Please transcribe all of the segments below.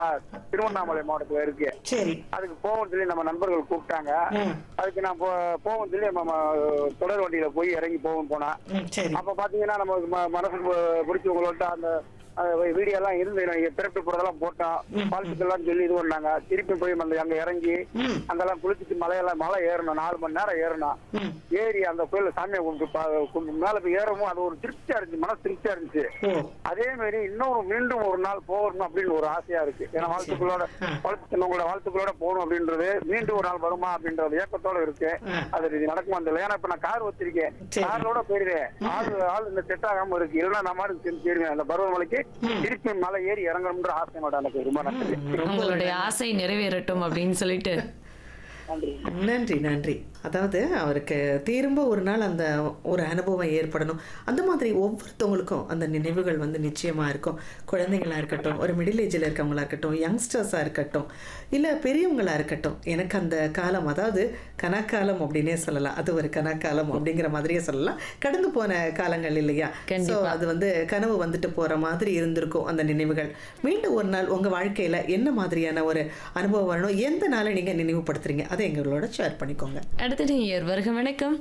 திருவண்ணாமலை மாவட்டத்துல இருக்கு சரி அதுக்கு போவோம்னு சொல்லி நம்ம நண்பர்கள் கூப்பிட்டாங்க ம். அதுக்கு நான் போ- போவோம்னு சொல்லி நம்ம தொடர் வண்டியில போய் இறங்கி போவோம் போனா ம், சரி அப்ப பாத்தீங்கன்னா நமக்கு ம- மனசுக்கு பிடிச்சவங்களோட அந்த வீடியோ எல்லாம் இருந்து நாங்க திரட்டு போறதெல்லாம் போட்டோம் வாழ்த்துக்கெல்லாம் சொல்லி இது பண்ணாங்க திருப்பி போய் அந்த அங்க இறங்கி ம். அங்கெல்லாம் குளிச்சுட்டு மலையெல்லாம் மலை ஏறணும் நாலு மணி நேரம் ஏறணும் ம். ஏறி அந்த கோயில சாமியை கும்பிட்டு பா- கும்பிட்டு மேல போய் ஏறவும் அது ஒரு திருப்தியா இருந்துச்சு மனசு திருப்தியா இருந்துச்சு ஓ அதே மாதிரி இன்னொரு மீண்டும் ஒரு நாள் போகணும் அப்படின்னு ஒரு ஆசையா இருக்கு ஏன்னா வாழ்த்துக்களோட வாழ்த்து உங்களோட வாழ்த்துக்களோட போகணும் அப்படின்றது மீண்டும் ஒரு நாள் வருமா அப்படின்ற ஒரு ஏக்கத்தோட இருக்கு ம். அது இது நடக்குமா தெரியல ஏன்னா இப்ப நான் கார் வச்சிருக்கேன் சரி. காரோட போயிருவேன் ஆள் ஆள் இந்த செட் ஆகாம இருக்கு இல்லைன்னா நான் மாதிரி போயிருவேன் அந்த பருவமலைக்கு திருப்பி மலை ஏறி இறங்கணும்ன்ற ஆசை மேடம் எனக்கு ரொம்ப நன்றி ரொம்ப உங்களுடைய ஆசை நிறைவேறட்டும் அப்படின்னு சொல்லிட்டு நன்றி நன்றி நன்றி அதாவது அவருக்கு திரும்ப ஒரு நாள் அந்த ஒரு அனுபவம் ஏற்படணும் அந்த மாதிரி ஒவ்வொருத்தவங்களுக்கும் அந்த நினைவுகள் வந்து நிச்சயமாக இருக்கும் குழந்தைங்களா இருக்கட்டும் ஒரு மிடில் ஏஜில் இருக்கவங்களா இருக்கட்டும் யங்ஸ்டர்ஸாக இருக்கட்டும் இல்லை பெரியவங்களா இருக்கட்டும் எனக்கு அந்த காலம் அதாவது கனாக்காலம் அப்படின்னே சொல்லலாம் அது ஒரு கனாக்காலம் அப்படிங்கிற மாதிரியே சொல்லலாம் கடந்து போன காலங்கள் இல்லையா ஸோ கண்டிப்பா. அது வந்து கனவு வந்துட்டு போகிற மாதிரி இருந்திருக்கும் அந்த நினைவுகள் மீண்டும் ஒரு நாள் உங்கள் வாழ்க்கையில் என்ன மாதிரியான ஒரு அனுபவம் வரணும் எந்த நாளை நீங்கள் நினைவுபடுத்துறீங்க அதை எங்களோட ஷேர் பண்ணிக்கோங்க அடுத்த நேயர் வருக வணக்கம்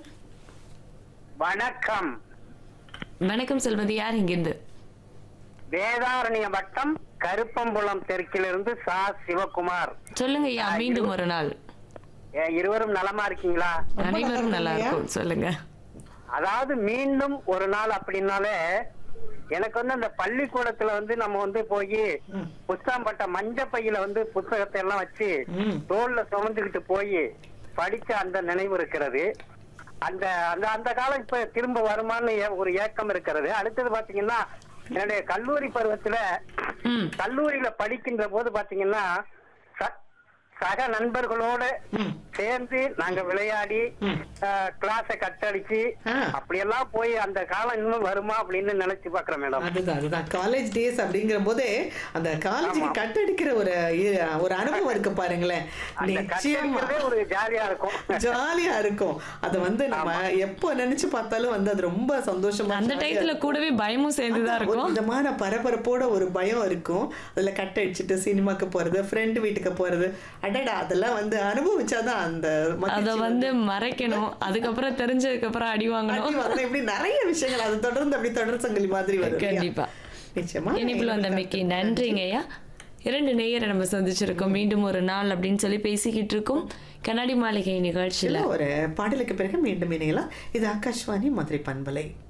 வணக்கம் வணக்கம் செல்வதி யார் இங்கிருந்து வேதாரண்ய வட்டம் கருப்பம்புலம் தெற்கிலிருந்து சா சிவகுமார் சொல்லுங்க ஐயா மீண்டும் ஒரு நாள் ஏ, இருவரும் நலமா இருக்கீங்களா அனைவரும் நல்லா இருக்கும் சொல்லுங்க அதாவது மீண்டும் ஒரு நாள் அப்படின்னாலே எனக்கு வந்து அந்த பள்ளிக்கூடத்துல வந்து நம்ம வந்து போய் புஸ்தகம்பட்ட மஞ்ச பையில வந்து புத்தகத்தை எல்லாம் வச்சு ம். தோல்ல சுமந்துக்கிட்டு போய் படிச்ச அந்த நினைவு இருக்கிறது அந்த அந்த அந்த காலம் இப்ப திரும்ப வருமான்னு ஏ- ஒரு ஏக்கம் இருக்கிறது அடுத்தது பாத்தீங்கன்னா என்னுடைய கல்லூரி பருவத்துல ம் கல்லூரியில படிக்கின்ற போது பாத்தீங்கன்னா ச- சக நண்பர்களோட ம். சேர்ந்து நாங்க விளையாடி ம். கிளாஸ கட்டடிச்சு ஆ. அப்படியெல்லாம் போய் அந்த காலம் இன்னும் வருமா அப்படின்னு நினைச்சு பாக்குறேன் மேடம் அதுதான் அதுதான் காலேஜ் டேஸ் அப்படிங்கிற போதே அந்த காலேஜுக்கு கட்டடிக்கிற ஒரு இ- ஒரு அனுபவம் இருக்கு பாருங்களேன் அந்த நிச்சயமா கட்டடிக்கிறதே ஒரு ஜாலியா இருக்கும் ஜாலியா இருக்கும் அது வந்து நம்ம எப்போ நினைச்சு பார்த்தாலும் வந்து அது ரொம்ப சந்தோஷமா அந்த jolly-ஆ டயத்துல கூடவே பயமும் சேர்ந்துதான் ஒரு இருக்கும் விதமான பரபரப்போட ஒரு பயம் இருக்கும் அதுல கட் அடிச்சுட்டு சினிமாக்கு போறது ஃப்ரெண்டு வீட்டுக்கு போறது அடடா அதெல்லாம் வந்து அனுபவிச்சாதான் அந்த அத மகிழ்ச்சி வந்து மறைக்கணும் அதுக்கப்புறம் தெரிஞ்சதுக்கு அப்புறம் அடி வாங்கணும் அடி வாங்கணும். இப்படி நிறைய விஷயங்கள் அது தொடர்ந்து அப்படி தொடர் சங்கிலி மாதிரி வரும் இல்லையா? கண்டிப்பா நிச்சயமா இனிப்புல வந்த மிக்கி நன்றிங்க ஐயா இரண்டு நேயரை நம்ம சந்திச்சிருக்கோம் மீண்டும் ஒரு நாள் அப்படின்னு சொல்லி பேசிக்கிட்டு இருக்கோம் கண்ணாடி மாளிகை நிகழ்ச்சியில ஒரு பாடலுக்கு பிறகு மீண்டும் இணையலாம் இது ஆகாஷ்வாணி மதுரை பண்பலை